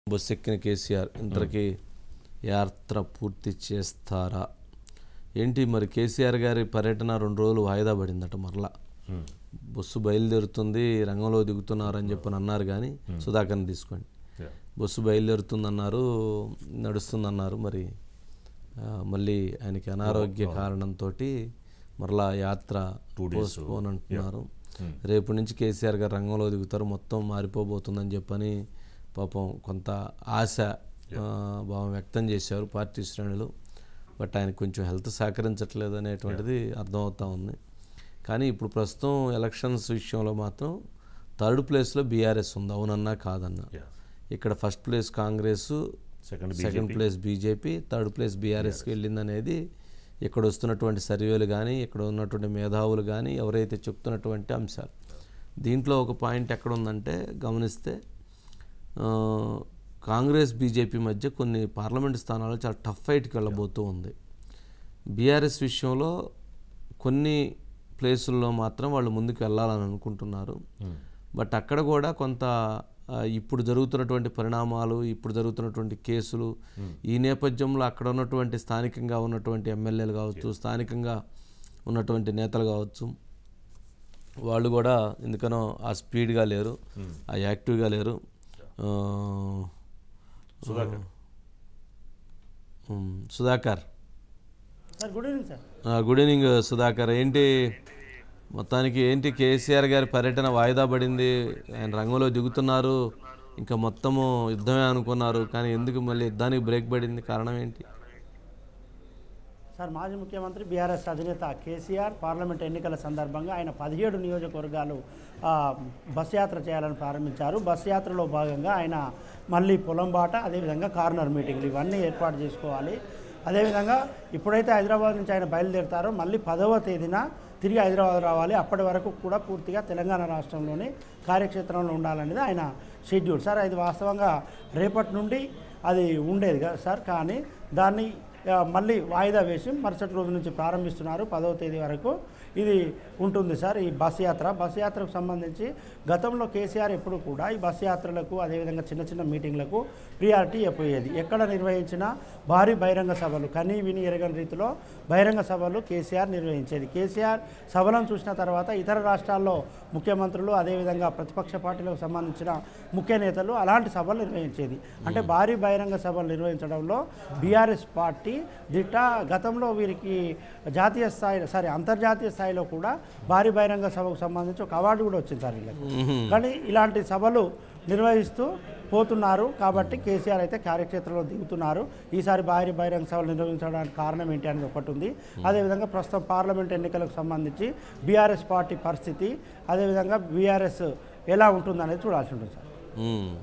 Bus ఎక్కిన కేసీఆర్ ఇంతకీ యాత్ర పూర్తి చేస్తారా ఏంటి మరి కేసీఆర్ గారి పర్యటన రెండు రోజులు వాయిదా పడిందట మరలా బస్సు బయలుదేరుతుంది రంగంలో దిగుతున్నారని చెప్పని అన్నారు కానీ సుధాకర్ని తీసుకోండి బస్సు బయలుదేరుతుందన్నారు నడుస్తుందన్నారు మరి ఆ, మళ్ళీ ఆయనకి అనారోగ్య కారణంతో మరలా యాత్ర పోన్ అంటున్నారు రేపు నుంచి కేసీఆర్ గారు రంగంలో దిగుతారు మొత్తం మారిపోబోతుందని చెప్పని పాపం కొంత ఆశ ఆ, భావం వ్యక్తం చేశారు పార్టీ శ్రేణులు బట్ ఆయనకు కొంచెం హెల్త్ సహకరించట్లేదు అనేటువంటిది అర్థమవుతా ఉంది కానీ ఇప్పుడు ప్రస్తుతం ఎలక్షన్స్ విషయంలో మాత్రం థర్డ్ ప్లేస్లో బీఆర్ఎస్ ఉంది అవునన్నా కాదన్నా ఇక్కడ first place Congress second second place BJP third place బీఆర్ఎస్కి వెళ్ళింది అనేది ఇక్కడ వస్తున్నటువంటి సర్వేలు కానీ ఇక్కడ ఉన్నటువంటి మేధావులు కానీ ఎవరైతే చెప్తున్నటువంటి అంశాలు దీంట్లో ఒక పాయింట్ ఎక్కడ ఉందంటే గమనిస్తే ఆ, కాంగ్రెస్ బీజేపీ మధ్య కొన్ని పార్లమెంట్ స్థానాలు చాలా టఫ్ ఫైట్కి వెళ్ళబోతూ ఉంది బీఆర్ఎస్ విషయంలో కొన్ని ప్లేసుల్లో మాత్రం వాళ్ళు ముందుకు వెళ్ళాలని అనుకుంటున్నారు బట్ అక్కడ కూడా కొంత ఆ, ఇప్పుడు జరుగుతున్నటువంటి పరిణామాలు ఇప్పుడు జరుగుతున్నటువంటి కేసులు ఈ నేపథ్యంలో అక్కడ ఉన్నటువంటి స్థానికంగా ఉన్నటువంటి ఎమ్మెల్యేలు కావచ్చు స్థానికంగా ఉన్నటువంటి నేతలు కావచ్చు వాళ్ళు కూడా ఎందుకనో ఆ స్పీడ్గా లేరు ఆ యాక్టివ్గా లేరు ఆ, Sudhakar um, Sudhakar sir good evening sir ఆ, గుడ్ ఈవినింగ్ సుధాకర్ ఏంటి మొత్తానికి ఏంటి కేసీఆర్ గారి పర్యటన వాయిదా పడింది ఆయన రంగంలో దిగుతున్నారు ఇంకా మొత్తము యుద్ధమే అనుకున్నారు కానీ ఎందుకు మళ్ళీ యుద్ధానికి బ్రేక్ పడింది కారణం ఏంటి సార్ మాజీ ముఖ్యమంత్రి బీఆర్ఎస్ అధినేత కేసీఆర్ పార్లమెంట్ ఎన్నికల సందర్భంగా ఆయన పదిహేడు నియోజకవర్గాలు ఆ, బస్ యాత్ర చేయాలని ప్రారంభించారు బస్ యాత్రలో భాగంగా ఆయన మళ్ళీ పొలంబాట అదేవిధంగా కార్నర్ మీటింగ్లు ఇవన్నీ ఏర్పాటు చేసుకోవాలి అదేవిధంగా ఇప్పుడైతే హైదరాబాద్ నుంచి ఆయన బయలుదేరుతారో మళ్ళీ పదవ తేదీన తిరిగి హైదరాబాద్ రావాలి అప్పటి వరకు కూడా పూర్తిగా తెలంగాణ రాష్ట్రంలోని కార్యక్షేత్రంలో ఉండాలనేది ఆయన షెడ్యూల్ సార్ ఇది వాస్తవంగా రేపటి నుండి అది ఉండేది కదా సార్ కానీ దాన్ని ఆ, మళ్ళీ వాయిదా వేసి మరుసటి రోజు నుంచి ప్రారంభిస్తున్నారు పదవ తేదీ వరకు ఇది ఉంటుంది సార్ ఈ బస్ యాత్ర బస్ యాత్రకు సంబంధించి గతంలో కేసీఆర్ ఎప్పుడు కూడా ఈ బస్ యాత్రలకు అదేవిధంగా చిన్న చిన్న మీటింగ్లకు ప్రియారిటీ అయిపోయేది ఎక్కడ నిర్వహించినా భారీ బహిరంగ సభలు కనీ విని ఎరగని రీతిలో బహిరంగ సభలు కేసీఆర్ నిర్వహించేది కేసీఆర్ సభలను చూసిన తర్వాత ఇతర రాష్ట్రాల్లో ముఖ్యమంత్రులు అదేవిధంగా ప్రతిపక్ష పార్టీలకు సంబంధించిన ముఖ్య నేతలు అలాంటి సభలు నిర్వహించేది అంటే భారీ బహిరంగ సభలు నిర్వహించడంలో బీఆర్ఎస్ పార్టీ దిట్ట గతంలో వీరికి జాతీయ స్థాయి సారీ అంతర్జాతీయ స్థాయిలో కూడా భారీ బహిరంగ సభకు సంబంధించి ఒక అవార్డు కూడా వచ్చింది సార్ వీళ్ళకి కానీ ఇలాంటి సభలు నిర్వహిస్తూ పోతున్నారు కాబట్టి కేసీఆర్ అయితే కార్యక్షేత్రంలో దిగుతున్నారు ఈసారి భారీ బహిరంగ సభలు నిర్వహించడానికి కారణం ఏంటి అనేది ఒకటి ఉంది అదేవిధంగా ప్రస్తుతం పార్లమెంట్ ఎన్నికలకు సంబంధించి బీఆర్ఎస్ పార్టీ పరిస్థితి అదేవిధంగా బీఆర్ఎస్ ఎలా ఉంటుందనేది చూడాల్సి ఉంటుంది సార్ మ్మ్.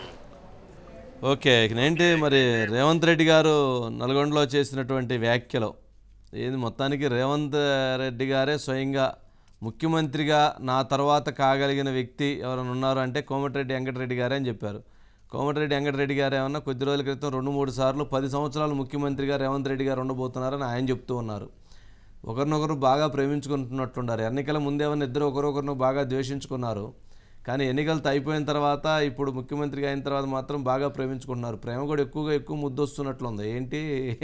ఓకే ఇక ఏంటి మరి రేవంత్ రెడ్డి గారు నల్గొండలో చేసినటువంటి వ్యాఖ్యలు ఏది మొత్తానికి రేవంత్ రెడ్డి గారే స్వయంగా ముఖ్యమంత్రిగా నా తర్వాత కాగలిగిన వ్యక్తి ఎవరైనా ఉన్నారు అంటే కోమటిరెడ్డి వెంకటరెడ్డి గారే అని చెప్పారు కోమటిరెడ్డి వెంకటరెడ్డి గారు ఏమన్నా కొద్ది రోజుల క్రితం రెండు మూడు సార్లు పది సంవత్సరాలు ముఖ్యమంత్రిగా రేవంత్ రెడ్డి గారు ఉండబోతున్నారని ఆయన చెప్తూ ఉన్నారు ఒకరినొకరు బాగా ప్రేమించుకుంటున్నట్లున్నారు ఎన్నికల ముందేమన్నా ఇద్దరు ఒకరొకరిని బాగా ద్వేషించుకున్నారు కానీ ఎన్నికలు అయిపోయిన తర్వాత ఇప్పుడు ముఖ్యమంత్రిగా అయిన తర్వాత మాత్రం బాగా ప్రేమించుకుంటున్నారు ప్రేమ కూడా ఎక్కువగా ఎక్కువ ముద్దొస్తున్నట్లుంది ఏంటి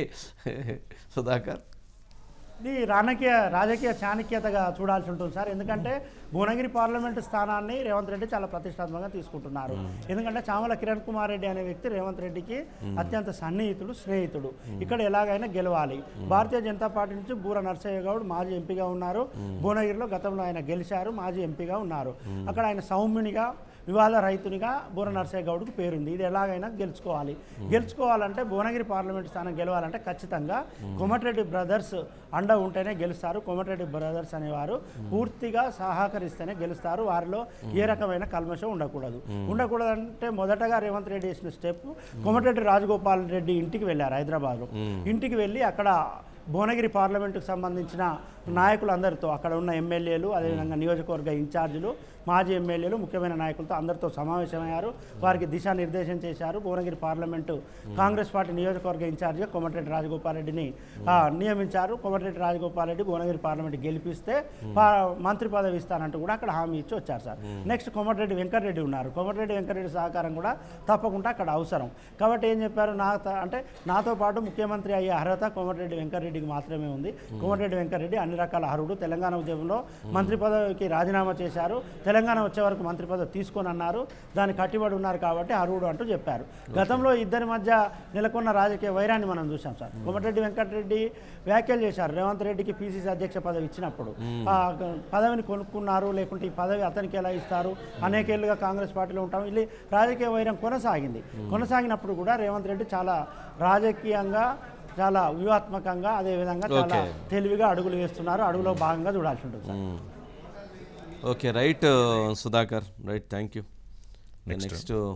సుధాకర్ ఇది రాజకీయ రాజకీయ చాణక్యతగా చూడాల్సి ఉంటుంది సార్ ఎందుకంటే భువనగిరి పార్లమెంటు స్థానాన్ని రేవంత్ రెడ్డి చాలా ప్రతిష్టాత్మకంగా తీసుకుంటున్నారు ఎందుకంటే చామల కిరణ్ కుమార్ రెడ్డి అనే వ్యక్తి రేవంత్ రెడ్డికి అత్యంత సన్నిహితుడు స్నేహితుడు ఇక్కడ ఎలాగైనా గెలవాలి భారతీయ జనతా పార్టీ నుంచి బూర నరసయ్య గౌడ్ మాజీ ఎంపీగా ఉన్నారు భువనగిరిలో గతంలో ఆయన గెలిచారు మాజీ ఎంపీగా ఉన్నారు అక్కడ ఆయన సౌమ్యునిగా వివాద రైతునిగా బూర నరసయ్య గౌడ్కు పేరుంది ఇది ఎలాగైనా గెలుచుకోవాలి గెలుచుకోవాలంటే భువనగిరి పార్లమెంట్ స్థానం గెలవాలంటే ఖచ్చితంగా కోమటిరెడ్డి బ్రదర్స్ అండ ఉంటేనే గెలుస్తారు కోమటిరెడ్డి బ్రదర్స్ అనేవారు పూర్తిగా సహకరిస్తేనే గెలుస్తారు వారిలో ఏ రకమైన కల్మషం ఉండకూడదు ఉండకూడదంటే మొదటగా రేవంత్ రెడ్డి వేసిన స్టెప్ కోమటిరెడ్డి రాజగోపాల్ రెడ్డి ఇంటికి వెళ్ళారు హైదరాబాద్లో ఇంటికి వెళ్ళి అక్కడ భువనగిరి పార్లమెంటుకు సంబంధించిన నాయకులందరితో అక్కడ ఉన్న ఎమ్మెల్యేలు అదేవిధంగా నియోజకవర్గ ఇన్ఛార్జీలు మాజీ ఎమ్మెల్యేలు ముఖ్యమైన నాయకులతో అందరితో సమావేశమయ్యారు వారికి దిశానిర్దేశం చేశారు భువనగిరి పార్లమెంటు కాంగ్రెస్ పార్టీ నియోజకవర్గ ఇన్ఛార్జిగా కోమటిరెడ్డి రాజగోపాల్ రెడ్డిని ఆ, నియమించారు కోమటిరెడ్డి రాజగోపాల్ రెడ్డి భువనగిరి పార్లమెంట్ గెలిపిస్తే పా- మంత్రి పదవి ఇస్తానంటూ కూడా అక్కడ హామీ ఇచ్చి వచ్చారు సార్ నెక్స్ట్ కోమటిరెడ్డి వెంకటరెడ్డి ఉన్నారు కోమటిరెడ్డి వెంకటరెడ్డి సహకారం కూడా తప్పకుండా అక్కడ అవసరం కాబట్టి ఏం చెప్పారు నా త- అంటే నాతో పాటు ముఖ్యమంత్రి అయ్యే అర్హత కోమటిరెడ్డి వెంకటరెడ్డికి మాత్రమే ఉంది కోమటిరెడ్డి వెంకటరెడ్డి అన్ని రకాల అర్హుడు తెలంగాణ ఉద్యమంలో మంత్రి పదవికి రాజీనామా చేశారు తెలంగాణ వచ్చే వరకు మంత్రి పదవి తీసుకొని అన్నారు దానికి కట్టుబడి ఉన్నారు కాబట్టి అర్హుడు అంటూ చెప్పారు గతంలో ఇద్దరి మధ్య నెలకొన్న రాజకీయ వైరాన్ని మనం చూసాం సార్ కోమటిరెడ్డి వెంకటరెడ్డి వ్యాఖ్యలు చేశారు రేవంత్ రెడ్డికి పిసిసి అధ్యక్ష పదవి ఇచ్చినప్పుడు ఆ గ- పదవిని కొనుక్కున్నారు లేకుంటే ఈ పదవి అతనికి ఎలా ఇస్తారు అనేకేళ్లుగా కాంగ్రెస్ పార్టీలో ఉంటాం ఇది రాజకీయ వైరం కొనసాగింది కొనసాగినప్పుడు కూడా రేవంత్ రెడ్డి చాలా రాజకీయంగా చాలా వ్యూహాత్మకంగా అదేవిధంగా చాలా Okay. తెలివిగా అడుగులు వేస్తున్నారు అడుగులో భాగంగా చూడాల్సి ఉంటుంది sir okay right Sudhakar right thank you next